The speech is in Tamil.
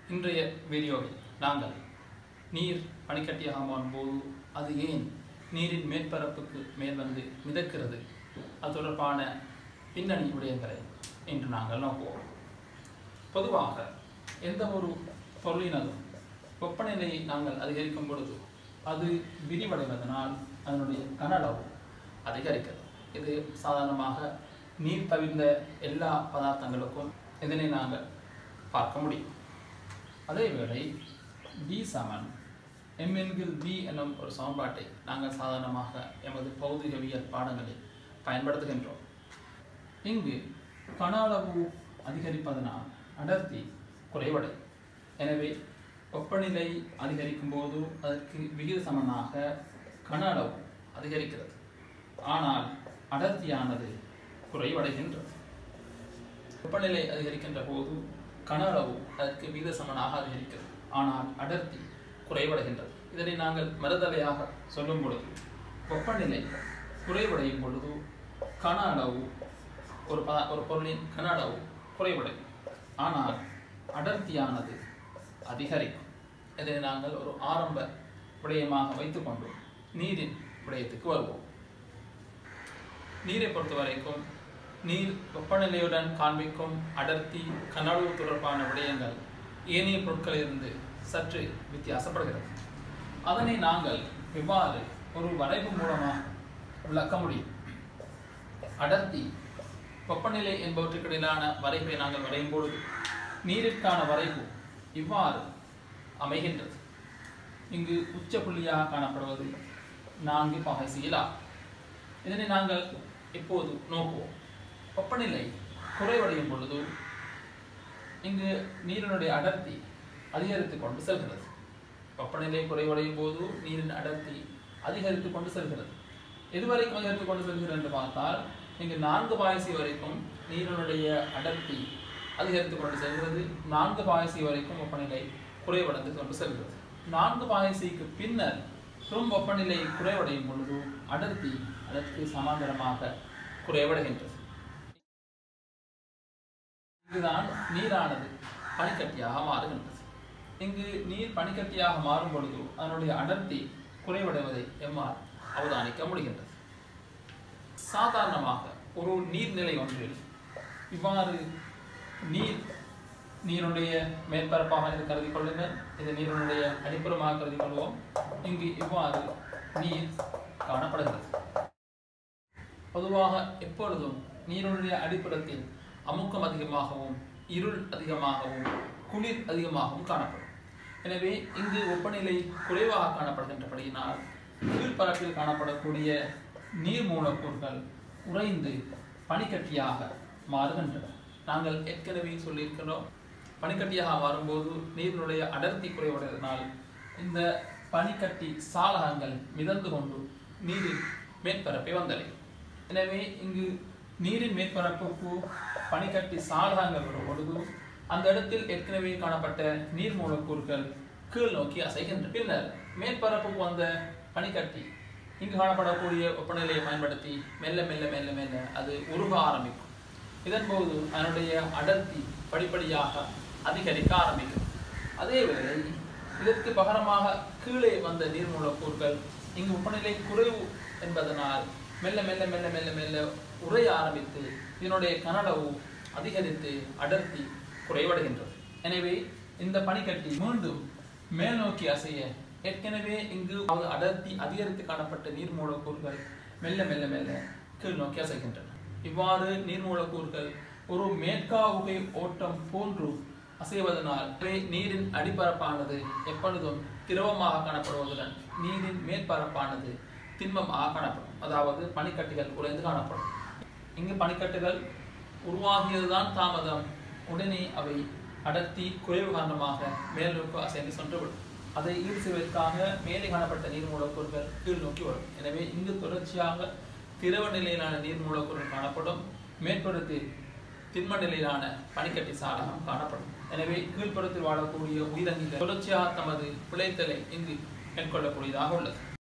இன்றைய வீடியோவில் நாங்கள் நீர் பனிக்கட்டியாக மாறும்போது அது ஏன் நீரின் மேற்பரப்புக்கு மேல் வந்து மிதக்கிறது அது தொடர்பான பின்னணி விடயங்களை இன்று நாங்கள் நோக்குவோம் பொதுவாக எந்த ஒரு பொருளினதும் வெப்பநிலையை நாங்கள் அதிகரிக்கும் பொழுது அது விரிவடைவதனால் அதனுடைய கன அளவு அதிகரிக்கிறது இது சாதாரணமாக நீர் தவிர்ந்த எல்லா பதார்த்தங்களுக்கும் இதனை நாங்கள் பார்க்க முடியும் அதேவேளை டி சமன் எம் என்கில் வி எனும் ஒரு சமன்பாட்டை நாங்கள் சாதாரணமாக எமது பௌதிகவியல் பாடங்களில் பயன்படுத்துகின்றோம் இங்கு கன அளவு அதிகரிப்பதனால் அடர்த்தி குறைவடை எனவே வெப்பநிலை அதிகரிக்கும் போது அதற்கு விகித சமனாக கன அளவு அதிகரிக்கிறது ஆனால் அடர்த்தியானது குறைவடைகின்றது வெப்பநிலை அதிகரிக்கின்ற போது கன அளவு அதற்கு விகித சமனாக அதிகரிக்கிறது ஆனால் அடர்த்தி குறைவடைகின்றது இதனை நாங்கள் மறுதலையாக சொல்லும் பொழுது வெப்பநிலை குறைவடையும் பொழுது கன அளவு ஒரு ப ஒரு பொருளின் கன அளவு குறைவடையும் ஆனால் அடர்த்தியானது அதிகரிக்கும் இதனை நாங்கள் ஒரு ஆரம்ப விடயமாக வைத்துக்கொண்டு நீரின் விடயத்துக்கு வருவோம் நீரை பொறுத்த வரைக்கும் நீர் வெப்பநிலையுடன் காண்பிக்கும் அடர்த்தி கனளவு தொடர்பான விடயங்கள் ஏனைய பொருட்களிலிருந்து சற்று வித்தியாசப்படுகிறது அதனை நாங்கள் எவ்வாறு ஒரு வரைவு மூலமாக விளக்க முடியும் அடர்த்தி வெப்பநிலை என்பவற்றுக்கிடையிலான வரைவை நாங்கள் வரையும் பொழுது நீரிற்கான வரைவு இவ்வாறு அமைகின்றது இங்கு உச்ச புள்ளியாக காணப்படுவது நான்கு பகைசியிலா இதனை நாங்கள் இப்போது நோக்குவோம் வெப்பநிலை குறைவடையும் பொழுது இங்கு நீரினுடைய அடர்த்தி அதிகரித்து கொண்டு செல்கிறது வெப்பநிலை குறைவடையும் போது நீரின் அடர்த்தி அதிகரித்து கொண்டு செல்கிறது எதுவரைக்கும் அதிகரித்து கொண்டு செல்கிறது என்று பார்த்தால் இங்கு நான்கு பாயசி வரைக்கும் நீரினுடைய அடர்த்தி அதிகரித்து கொண்டு செல்கிறது நான்கு பாயசி வரைக்கும் வெப்பநிலை குறைவடைந்து கொண்டு செல்கிறது நான்கு பாயசிக்கு பின்னர் பெரும் வெப்பநிலை குறைவடையும் பொழுது அடர்த்தி அதற்கு சமாந்தரமாக குறைவடைகின்றது இதுதான் நீரானது பனிக்கட்டியாக மாறுகின்றது இங்கு நீர் பனிக்கட்டியாக மாறும் பொழுது அதனுடைய அடர்த்தி குறைவடைவதை எம்மால் அவதானிக்க முடிகின்றது சாதாரணமாக ஒரு நீர்நிலை ஒன்றில் இவ்வாறு நீர் நீருடைய மேற்பரப்பாக இது கருதி கொள்ளுங்கள் இது நீருடைய அடிப்புறமாக கருதி கொள்வோம் இங்கு இவ்வாறு நீர் காணப்படுகிறது பொதுவாக எப்பொழுதும் நீருடைய அடிப்புறத்தில் அமுக்கம் அதிகமாகவும் இருள் அதிகமாகவும் குளிர் அதிகமாகவும் காணப்படும் எனவே இங்கு வெப்பநிலை குறைவாக காணப்படுகின்றபடியினால் கீழ்ப்பரப்பில் காணப்படக்கூடிய நீர் மூலக்கூறுகள் உறைந்து பனிக்கட்டியாக மாறுகின்றன நாங்கள் ஏற்கனவே சொல்லியிருக்கிறோம் பனிக்கட்டியாக மாறும்போது நீரினுடைய அடர்த்தி குறைவடைவதனால் இந்த பனிக்கட்டி சாளகங்கள் மிதந்து கொண்டு நீரின் மேற்பரப்பை வந்தடையும் எனவே இங்கு நீரின் மேற்பரப்புக்கு பனிக்கட்டி சாளகங்கள் வரும் பொழுது அந்த இடத்தில் ஏற்கனவே காணப்பட்ட நீர் மூலக்கூறுகள் கீழ் நோக்கி அசைகின்றன பின்னர் மேற்பரப்புக்கு வந்த பனிக்கட்டி இங்கு காணப்படக்கூடிய வெப்பநிலையை பயன்படுத்தி மெல்ல மெல்ல மெல்ல மெல்ல அது உருக ஆரம்பிக்கும் இதன்போது அதனுடைய அடர்த்தி படிப்படியாக அதிகரிக்க ஆரம்பிக்கும் அதேவேளை இதற்கு பகரமாக கீழே வந்த நீர் மூலக்கூறுகள் இங்கு வெப்பநிலை குறைவு என்பதனால் மெல்ல மெல்ல மெல்ல மெல்ல மெல்ல உறைய ஆரம்பித்து இதனுடைய கனளவு அதிகரித்து அடர்த்தி குறைவடைகின்றது எனவே இந்த பனிக்கட்டி மீண்டும் மேல் நோக்கி அசைய ஏற்கனவே இங்கு அடர்த்தி அதிகரித்து காணப்பட்ட நீர் மூலக்கூறுகள் மெல்ல மெல்ல மெல்ல கீழ் நோக்கி அசைகின்றன இவ்வாறு நீர் மூலக்கூறுகள் ஒரு மேற்காவுகை ஓட்டம் போன்று அசைவதனால் நீரின் அடிப்பரப்பானது எப்பொழுதும் திரவமாக காணப்படுவதுடன் நீரின் மேற்பரப்பானது திண்மமாக காணப்படும் அதாவது பனிக்கட்டிகள் உறைந்து காணப்படும் இங்கு பனிக்கட்டுகள் உருவாகியதுதான் தாமதம் உடனே அவை அடர்த்தி குறைவு காரணமாக மேல் நோக்கி அசைந்து சென்றுவிடும் அதை ஈடு செய்வதற்காக மேலே காணப்பட்ட நீர் மூலக்கூறுகள் கீழ் நோக்கி வரும் எனவே இங்கு தொடர்ச்சியாக திரவ நிலையிலான நீர் மூலக்கூறுகள் காணப்படும் மேற்புறத்தில் திண்ம நிலையிலான பனிக்கட்டி சாளகம் காணப்படும் எனவே கீழ்ப்புறத்தில் வாழக்கூடிய உயிரங்கிகள் தொடர்ச்சியாக தமது பிழைத்தலை இங்கு மேற்கொள்ளக்கூடியதாக உள்ளது